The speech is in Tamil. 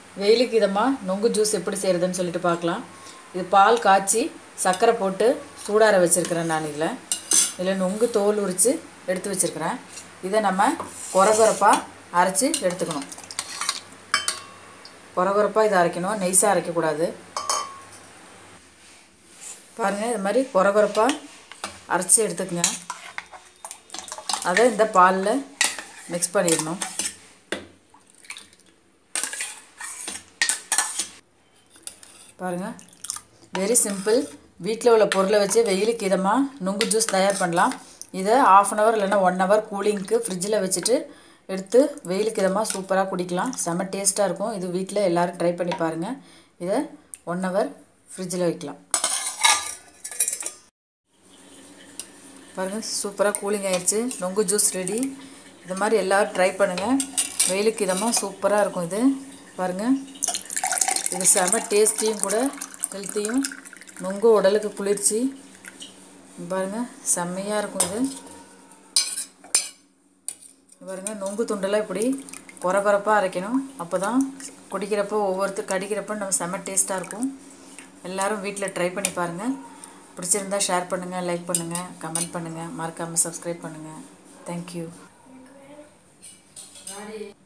வெயிலுக்கு இதமாக நொங்கு ஜூஸ் எப்படி செய்கிறதுன்னு சொல்லிட்டு பார்க்கலாம் இது பால் காய்ச்சி சர்க்கரை போட்டு சூடார வச்சுருக்கிறேன் நான் இதில் இதில் நொங்கு தோல் உரித்து எடுத்து வச்சுருக்கிறேன் இதை நம்ம கொரகொரப்பாக அரைச்சி எடுத்துக்கணும் கொரகொரப்பாக இதை அரைக்கணும் நெய்ஸாக அரைக்கக்கூடாது பாருங்கள் இது மாதிரி கொரகொரப்பாக அரைச்சி எடுத்துக்கங்க அதை இந்த பாலில் மிக்ஸ் பண்ணிடணும் பாருங்கள் வெரி சிம்பிள் வீட்டில் உள்ள பொருளை வச்சு வெயிலுக்கு இதமாக நுங்கு ஜூஸ் தயார் பண்ணலாம் இதை ஆஃப் அன் ஹவர் இல்லைன்னா ஒன் ஹவர் கூலிங்க்கு ஃப்ரிட்ஜில் வச்சுட்டு எடுத்து வெயிலுக்கு இதமாக சூப்பராக குடிக்கலாம் செம்ம டேஸ்ட்டாக இருக்கும் இது வீட்டில் எல்லோரும் ட்ரை பண்ணி பாருங்கள் இதை ஒன் ஹவர் ஃப்ரிட்ஜில் வைக்கலாம் பாருங்கள் சூப்பராக கூலிங் ஆயிடுச்சு நொங்கு ஜூஸ் ரெடி இது மாதிரி எல்லோரும் ட்ரை பண்ணுங்கள் வெயிலுக்கு இதமாக சூப்பராக இருக்கும் இது பாருங்கள் இது செம டேஸ்டியும் கூட ஹெல்த்தியும் நொங்கு உடலுக்கு குளிர்ச்சி பாருங்கள் செம்மையாக இருக்கும் இது பாருங்கள் நொங்கு துண்டெல்லாம் இப்படி குறகுறப்பாக அரைக்கணும் அப்போ தான் குடிக்கிறப்போ ஒவ்வொருத்தர் கடிக்கிறப்போ நம்ம செம்ம டேஸ்ட்டாக இருக்கும் எல்லோரும் வீட்டில் ட்ரை பண்ணி பாருங்கள் பிடிச்சிருந்தா ஷேர் பண்ணுங்கள் லைக் பண்ணுங்கள் கமெண்ட் பண்ணுங்கள் மறக்காமல் சப்ஸ்கிரைப் பண்ணுங்கள் தேங்க்யூ